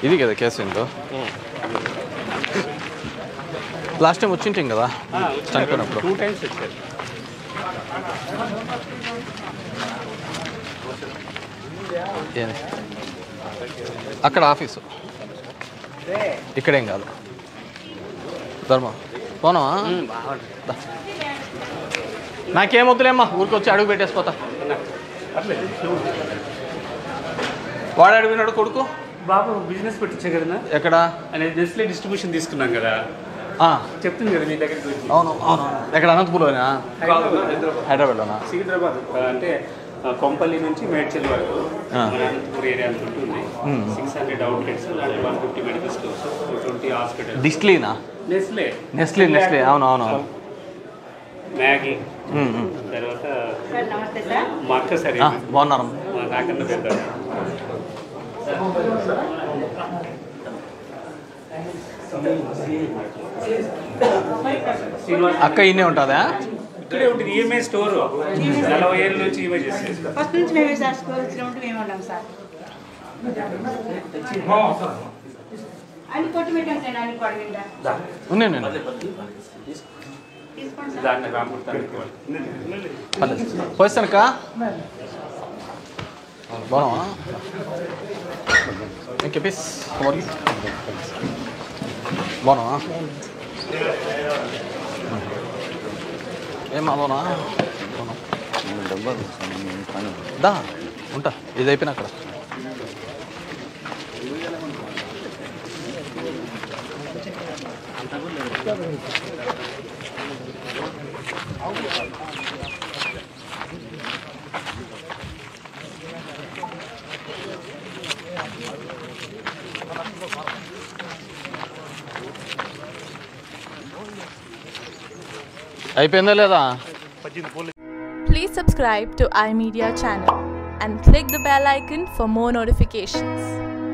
ఇది కదా కేసు ఏంటో లాస్ట్ టైం వచ్చింటాం కదా చనిపోయినప్పుడు టూ టైమ్స్ వచ్చారు ఏంది అక్కడ ఆఫీసు ఇక్కడేం కాదు ధర్మ పోనావా దా. నాకేం వద్దులేమ్మా ఊరికి వచ్చి అడుగు పెట్టేసిపోతా వాడు అడిగినాడు కొడుకు బాబు బిజినెస్ పెట్టించా కదా ఎక్కడ అనేది నెస్లే డిస్ట్రిబ్యూషన్ తీసుకున్నాం కదా ఆ, చెప్తుంది కదా నీ దగ్గరికి వచ్చి. అవును అవును ఎక్కడ అనంతపురంలోనా హైదరాబాద్లోనా సికింద్రాబాద్ ఆ, అంటే ఆ, కొంపల్లి నుంచి మేడ్చల్ వరకు ఆ. మన అనంతపూర్ ఏరియా అంత ఉంటుంది మ్మ్. Six hundred outlets one fifty medical stores twenty hospital డిస్ట్లీనా నెస్లే నెస్లీ నెస్లీ అవును అవును అవును మ్యాగీ ఉమ్, ఉమ్. తర్వాత సార్ నమస్తే సార్ మా అక్క సరే ఆ, బాగున్నారు మా నాకన్నా పెద్ద శ్రీనివాస్ అక్క ఇన్నే ఉంటుందా ఇక్కడే ఉంటుంది ఈఎంఐ స్టోర్ నలభై ఏళ్ళ నుంచి ఈఎంఐ చేసేది ఫస్ట్ నుంచి మేమే సార్ స్కూల్ వచ్చినప్పుడు మేము ఉన్నాం సార్ అన్ని కొట్టి పెట్టాం సార్ అన్ని కొడవిండా ఉన్నాయి నేను తీసుకోండి సార్ దాన్ని రామూర్తానికి పర్లేదు పోయిస్తానక్క బాగున్నావా ఇంకే పీస్ మరి బాగున్నావా ఏం బాగున్నా దా ఉంటా ఇది అయిపోయినా అక్కడ అయిపోయిందా లేదా Please subscribe to iMedia channel and click the bell icon for more notifications.